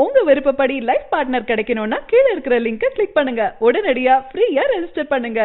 உங்க விருப்பப்படி life partner கிடைக்கணும்னா கீழ இருக்கிற லிங்கை கிளிக் பண்ணுங்க உடனடியா ஃப்ரீயா ரெஜிஸ்டர் பண்ணுங்க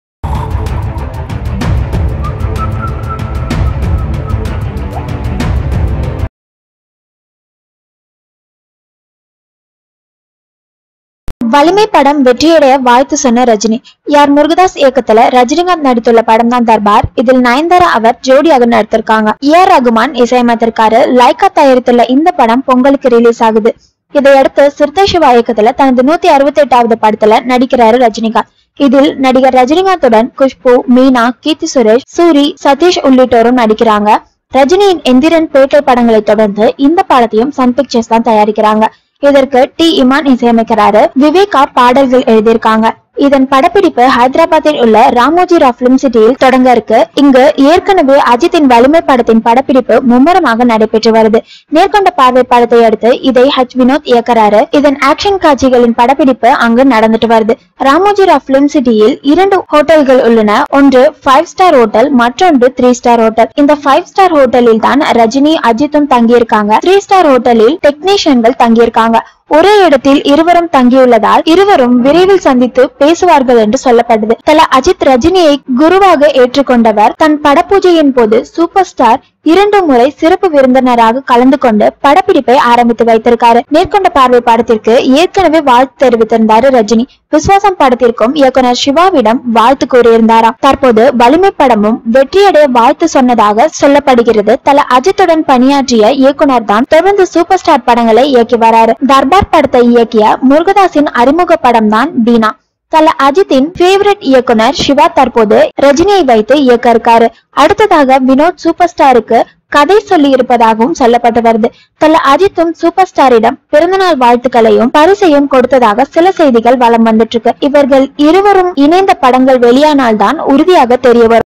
வலிமை படம் வெற்றியடைய வாழ்த்து சொன்ன ரஜினி யார் முருகதாஸ் இயக்கத்துல ரஜினிகாந்த் நடித்துள்ள படம் தான் தர்பார் இதில் நயன்தாரா அவர் ஜோடியாக நடித்திருக்காங்க ஏ ஆர் ரகுமான் இசையமைத்திருக்காரு லைகா தயாரித்துள்ள இந்த படம் பொங்கலுக்கு ரிலீஸ் ஆகுது இதையடுத்து சிறுத்தை சிவா இயக்கத்துல தனது நூத்தி அறுபத்தி எட்டாவது படத்துல நடிக்கிறாரு ரஜினிகாந்த் இதில் நடிகர் ரஜினிகாந்துடன் குஷ்பு மீனா கீர்த்தி சுரேஷ் சூரி சதீஷ் உள்ளிட்டோரும் நடிக்கிறாங்க ரஜினியின் எந்திரன் பேட்டை படங்களை தொடர்ந்து இந்த படத்தையும் சன் பிக்சர்ஸ் தான் தயாரிக்கிறாங்க இதற்கு டி இமான் இசையமைக்கிறாரு விவேகா பாடல்கள் எழுதியிருக்காங்க இதன் படப்பிடிப்பு ஹைதராபாத்தில் உள்ள ராமோஜி ராவ் பிலிம் சிட்டியில் தொடங்க இருக்கு இங்கு ஏற்கனவே அஜித்தின் வலிமை படத்தின் படப்பிடிப்பு மும்முரமாக நடைபெற்று வருது நேர்கொண்ட பார்வை படத்தை அடுத்து இதை ஹச் வினோத் இயக்குறாரு இதன் ஆக்ஷன் காட்சிகளின் படப்பிடிப்பு அங்கு நடந்துட்டு வருது ராமோஜி ராவ் பிலிம் சிட்டியில் இரண்டு ஹோட்டல்கள் உள்ளன ஒன்று ஃபைவ் ஸ்டார் ஹோட்டல் மற்றொன்று த்ரீ ஸ்டார் ஹோட்டல் இந்த ஃபைவ் ஸ்டார் ஹோட்டலில் தான் ரஜினி அஜித்தும் தங்கியிருக்காங்க த்ரீ ஸ்டார் ஹோட்டலில் டெக்னீஷியன்கள் தங்கியிருக்காங்க ஒரே இடத்தில் இருவரும் தங்கியுள்ளதால் இருவரும் விரைவில் சந்தித்து பேசுவார்கள் என்று சொல்லப்பட்டது தல அஜித் ரஜினியை குருவாக ஏற்றுக்கொண்டவர் தன் படப்பூஜையின் போது சூப்பர் ஸ்டார் இரண்டு முறை சிறப்பு விருந்தினராக கலந்து கொண்டு படப்பிடிப்பை ஆரம்பித்து வைத்திருக்காரு நேர்கொண்ட பார்வை படத்திற்கு ஏற்கனவே வாழ்த்து தெரிவித்திருந்தாரு ரஜினி விஸ்வாசம் படத்திற்கும் இயக்குனர் சிவாவிடம் வாழ்த்து கூறியிருந்தாராம் தற்போது வலிமை படமும் வெற்றியடைய வாழ்த்து சொன்னதாக சொல்லப்படுகிறது தல அஜித்துடன் பணியாற்றிய இயக்குனர் தான் தொடர்ந்து சூப்பர் ஸ்டார் படங்களை இயக்கி வராரு தர்பார் படத்தை இயக்கிய முருகதாஸின் அறிமுக படம் தான் தீனா தல அஜித்தின் ஃபேவரட் இயக்குனர் சிவா தற்போது ரஜினியை வைத்து இயக்க இருக்காரு அடுத்ததாக வினோத் சூப்பர் ஸ்டாருக்கு கதை சொல்லி இருப்பதாகவும் சொல்லப்பட்டு வருது தல அஜித்தும் சூப்பர் ஸ்டாரிடம் பிறந்தநாள் வாழ்த்துக்களையும் பரிசையும் கொடுத்ததாக சில செய்திகள் வலம் வந்துட்டு இருக்கு இவர்கள் இருவரும் இணைந்த படங்கள் வெளியானால்தான் உறுதியாக தெரிய வரும்